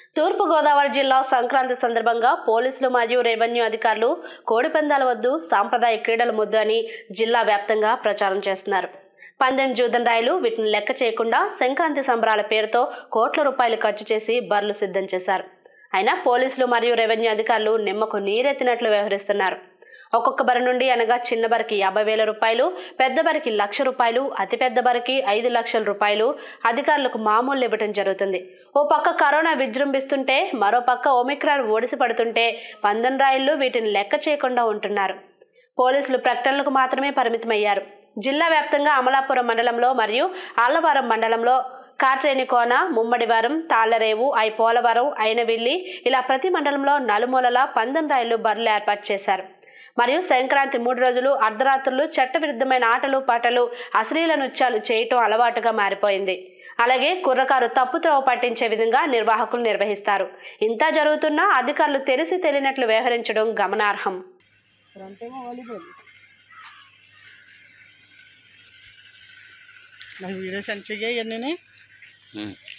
తూర్పుగోదావరి జిల్లా సంక్రాంతి సందర్భంగా పోలీసులు మరియు రెవెన్యూ అధికారులు కోడిపందాల వద్దు సాంప్రదాయ క్రీడల ముద్దు అని జిల్లా వ్యాప్తంగా ప్రచారం చేస్తున్నారు పందెం జూదం రాయలు వీటిని లెక్క చేయకుండా సంక్రాంతి సంబరాల పేరుతో కోట్ల రూపాయలు ఖర్చు చేసి బర్లు సిద్ధం చేశారు అయినా పోలీసులు మరియు రెవెన్యూ అధికారులు నిమ్మకు నీరెత్తినట్లు వ్యవహరిస్తున్నారు ఒక్కొక్క బరి నుండి అనగా చిన్న బరికి యాభై వేల రూపాయలు పెద్ద బరికి లక్ష రూపాయలు అతిపెద్ద బరికి ఐదు లక్షల రూపాయలు అధికారులకు మామూలు ఇవ్వటం జరుగుతుంది ఓ పక్క కరోనా విజృంభిస్తుంటే మరో పక్క ఒమిక్రాన్ ఓడిసి పడుతుంటే పందెం రాయిళ్లు వీటిని లెక్క చేయకుండా ఉంటున్నారు పోలీసులు ప్రకటనలకు మాత్రమే పరిమితమయ్యారు జిల్లా వ్యాప్తంగా అమలాపురం మండలంలో మరియు ఆళ్లవారం మండలంలో కాట్రేనికోన ముమ్మడివారం తాళ్లరేవు ఐ పోలవరం అయినవిల్లి ఇలా ప్రతి మండలంలో నలుమూలలా పందెం రాయిలు బర్రెలు ఏర్పాటు చేశారు మరియు సంక్రాంతి మూడు రోజులు అర్ధరాత్రులు చట్టవిరుద్ధమైన ఆటలు పాటలు అశ్లీల నృత్యాలు చేయటం అలవాటుగా మారిపోయింది అలాగే కుర్రకారు తప్పుత్రోవ పట్టించే విధంగా నిర్వాహకులు నిర్వహిస్తారు ఇంత జరుగుతున్నా అధికారులు తెలిసి తెలియనట్లు వ్యవహరించడం గమనార్హం ఫ్రంటేమో వాలీబాల్ నాకు వీడియో సెండ్ చెయ్యి ఇవన్నీ